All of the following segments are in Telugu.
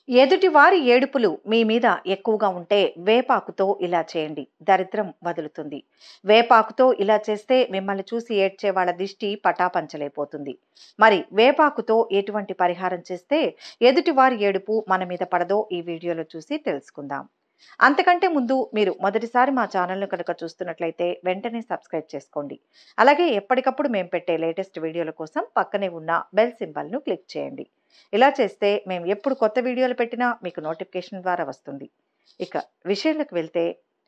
ఎదుటివారి ఏడుపులు మీ మీద ఎక్కువగా ఉంటే వేపాకుతో ఇలా చేయండి దరిద్రం వదులుతుంది వేపాకుతో ఇలా చేస్తే మిమ్మల్ని చూసి ఏడ్చే వాళ్ళ దిష్టి పటాపంచలైపోతుంది మరి వేపాకుతో ఎటువంటి పరిహారం చేస్తే ఎదుటివారి ఏడుపు మన మీద పడదో ఈ వీడియోలో చూసి తెలుసుకుందాం అంతకంటే ముందు మీరు మొదటిసారి మా ఛానల్ను కనుక చూస్తున్నట్లయితే వెంటనే సబ్స్క్రైబ్ చేసుకోండి అలాగే ఎప్పటికప్పుడు మేము పెట్టే లేటెస్ట్ వీడియోల కోసం పక్కనే ఉన్న బెల్ సింబల్ను క్లిక్ చేయండి ఇలా చేస్తే మేము ఎప్పుడు కొత్త వీడియోలు పెట్టినా మీకు నోటిఫికేషన్ ద్వారా వస్తుంది ఇక విషయంలోకి వెళ్తే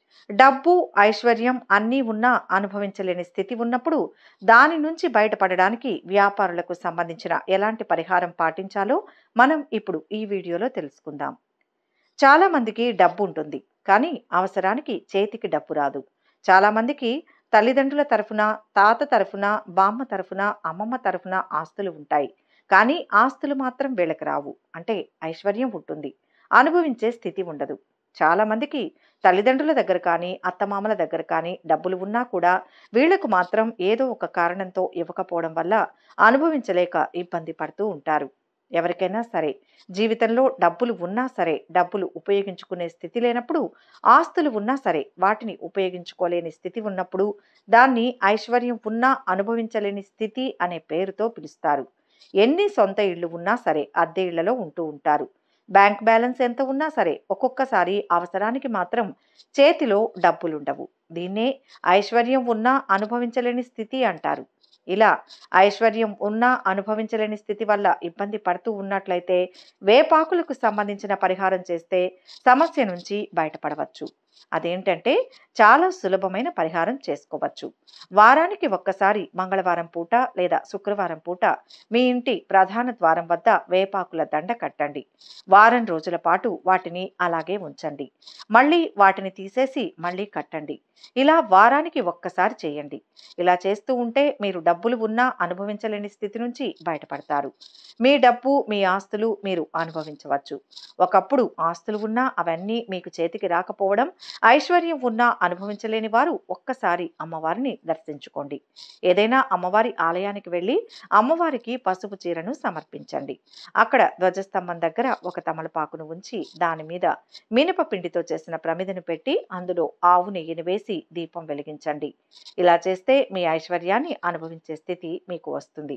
డబ్బు ఐశ్వర్యం అన్నీ ఉన్నా అనుభవించలేని స్థితి ఉన్నప్పుడు దాని నుంచి బయటపడడానికి వ్యాపారులకు సంబంధించిన ఎలాంటి పరిహారం పాటించాలో మనం ఇప్పుడు ఈ వీడియోలో తెలుసుకుందాం చాలా మందికి డబ్బు ఉంటుంది కానీ అవసరానికి చేతికి డబ్బు రాదు చాలా మందికి తల్లిదండ్రుల తరఫున తాత తరఫున బామ్మ తరఫున అమ్మమ్మ తరఫున ఆస్తులు ఉంటాయి కానీ ఆస్తులు మాత్రం వీళ్ళకి రావు అంటే ఐశ్వర్యం ఉంటుంది అనుభవించే స్థితి ఉండదు చాలా మందికి తల్లిదండ్రుల దగ్గర కానీ అత్తమామల దగ్గర కానీ డబ్బులు ఉన్నా కూడా వీళ్లకు మాత్రం ఏదో ఒక కారణంతో ఇవ్వకపోవడం వల్ల అనుభవించలేక ఇబ్బంది పడుతూ ఉంటారు ఎవరికైనా సరే జీవితంలో డబ్బులు ఉన్నా సరే డబ్బులు ఉపయోగించుకునే స్థితి లేనప్పుడు ఆస్తులు ఉన్నా సరే వాటిని ఉపయోగించుకోలేని స్థితి ఉన్నప్పుడు దాన్ని ఐశ్వర్యం ఉన్నా అనుభవించలేని స్థితి అనే పేరుతో పిలుస్తారు ఎన్ని సొంత ఇళ్ళు ఉన్నా సరే అద్దె ఇళ్లలో ఉంటూ ఉంటారు బ్యాంక్ బ్యాలెన్స్ ఎంత ఉన్నా సరే ఒక్కొక్కసారి అవసరానికి మాత్రం చేతిలో డబ్బులుండవు దీన్నే ఐశ్వర్యం ఉన్నా అనుభవించలేని స్థితి అంటారు ఇలా ఐశ్వర్యం ఉన్నా అనుభవించలేని స్థితి వల్ల ఇబ్బంది పడుతూ ఉన్నట్లయితే వేపాకులకు సంబంధించిన పరిహారం చేస్తే సమస్య నుంచి బయటపడవచ్చు అదేంటంటే చాలా సులభమైన పరిహారం చేసుకోవచ్చు వారానికి ఒక్కసారి మంగళవారం పూట లేదా శుక్రవారం పూట మీ ఇంటి ప్రధాన ద్వారం వద్ద వేపాకుల దండ కట్టండి వారం రోజుల పాటు వాటిని అలాగే ఉంచండి మళ్ళీ వాటిని తీసేసి మళ్ళీ కట్టండి ఇలా వారానికి ఒక్కసారి చేయండి ఇలా చేస్తూ ఉంటే మీరు డబ్బులు ఉన్నా అనుభవించలేని స్థితి నుంచి బయటపడతారు మీ డబ్బు మీ ఆస్తులు మీరు అనుభవించవచ్చు ఒకప్పుడు ఆస్తులు ఉన్నా అవన్నీ మీకు చేతికి రాకపోవడం ఐశ్వర్యం ఉన్నా అనుభవించలేని వారు ఒక్కసారి అమ్మవారిని దర్శించుకోండి ఏదైనా అమ్మవారి ఆలయానికి వెళ్ళి అమ్మవారికి పసుపు చీరను సమర్పించండి అక్కడ ధ్వజస్తంభం దగ్గర ఒక తమలపాకును ఉంచి దాని మీద మినప పిండితో చేసిన ప్రమిదను పెట్టి అందులో ఆవు నెయ్యిని వేసి దీపం వెలిగించండి ఇలా చేస్తే మీ ఐశ్వర్యాన్ని అనుభవించే స్థితి మీకు వస్తుంది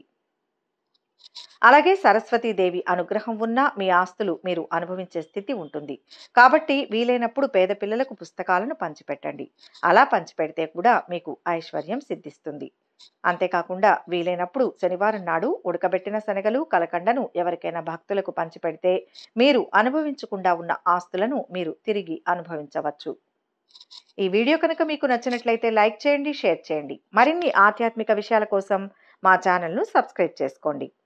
అలాగే సరస్వతీదేవి అనుగ్రహం ఉన్న మీ ఆస్తులు మీరు అనుభవించే స్థితి ఉంటుంది కాబట్టి వీలైనప్పుడు పేద పిల్లలకు పుస్తకాలను పంచిపెట్టండి అలా పంచిపెడితే కూడా మీకు ఐశ్వర్యం సిద్ధిస్తుంది అంతేకాకుండా వీలైనప్పుడు శనివారం నాడు ఉడకబెట్టిన శనగలు కలకండను ఎవరికైనా భక్తులకు పంచిపెడితే మీరు అనుభవించకుండా ఉన్న ఆస్తులను మీరు తిరిగి అనుభవించవచ్చు ఈ వీడియో కనుక మీకు నచ్చినట్లయితే లైక్ చేయండి షేర్ చేయండి మరిన్ని ఆధ్యాత్మిక విషయాల కోసం మా ఛానల్ను సబ్స్క్రైబ్ చేసుకోండి